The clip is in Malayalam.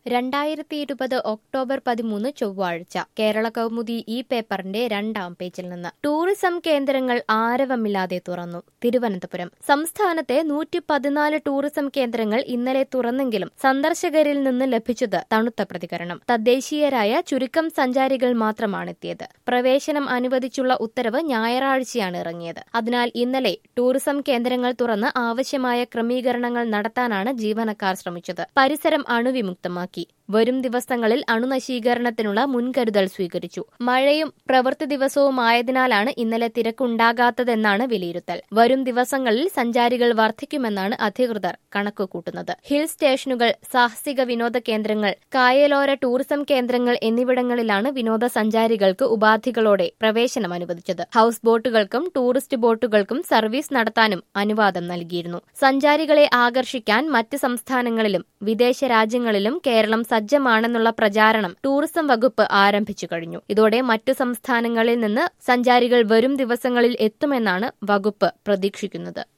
രണ്ടായിരത്തി ഇരുപത് ഒക്ടോബർ പതിമൂന്ന് ചൊവ്വാഴ്ച കേരള കൗമുദി ഈ പേപ്പറിന്റെ രണ്ടാം പേജിൽ നിന്ന് ടൂറിസം കേന്ദ്രങ്ങൾ ആരവമില്ലാതെ തുറന്നു തിരുവനന്തപുരം സംസ്ഥാനത്തെ നൂറ്റി പതിനാല് ടൂറിസം കേന്ദ്രങ്ങൾ ഇന്നലെ തുറന്നെങ്കിലും സന്ദർശകരിൽ നിന്ന് ലഭിച്ചത് തണുത്ത പ്രതികരണം തദ്ദേശീയരായ ചുരുക്കം സഞ്ചാരികൾ മാത്രമാണെത്തിയത് പ്രവേശനം അനുവദിച്ചുള്ള ഉത്തരവ് ഞായറാഴ്ചയാണ് ഇറങ്ങിയത് അതിനാൽ ഇന്നലെ ടൂറിസം കേന്ദ്രങ്ങൾ തുറന്ന് ആവശ്യമായ ക്രമീകരണങ്ങൾ നടത്താനാണ് ജീവനക്കാർ ശ്രമിച്ചത് പരിസരം അണുവിമുക്തമാക്കി വരും ദിവസങ്ങളിൽ അണുനശീകരണത്തിനുള്ള മുൻകരുതൽ സ്വീകരിച്ചു മഴയും പ്രവൃത്തി ദിവസവുമായതിനാലാണ് ഇന്നലെ തിരക്കുണ്ടാകാത്തതെന്നാണ് വിലയിരുത്തൽ വരും ദിവസങ്ങളിൽ സഞ്ചാരികൾ വർദ്ധിക്കുമെന്നാണ് അധികൃതർ കണക്കുകൂട്ടുന്നത് ഹിൽ സ്റ്റേഷനുകൾ സാഹസിക വിനോദ കേന്ദ്രങ്ങൾ കായലോര ടൂറിസം കേന്ദ്രങ്ങൾ എന്നിവിടങ്ങളിലാണ് വിനോദസഞ്ചാരികൾക്ക് ഉപാധികളോടെ പ്രവേശനം അനുവദിച്ചത് ഹൌസ് ബോട്ടുകൾക്കും ടൂറിസ്റ്റ് ബോട്ടുകൾക്കും സർവീസ് നടത്താനും അനുവാദം നൽകിയിരുന്നു സഞ്ചാരികളെ ആകർഷിക്കാൻ മറ്റ് സംസ്ഥാനങ്ങളിലും വിദേശ രാജ്യങ്ങളിലും കേരളം സജ്ജമാണെന്നുള്ള പ്രചാരണം ടൂറിസം വകുപ്പ് ആരംഭിച്ചു കഴിഞ്ഞു ഇതോടെ മറ്റു സംസ്ഥാനങ്ങളിൽ നിന്ന് സഞ്ചാരികൾ വരും ദിവസങ്ങളിൽ എത്തുമെന്നാണ് വകുപ്പ് പ്രതീക്ഷിക്കുന്നത്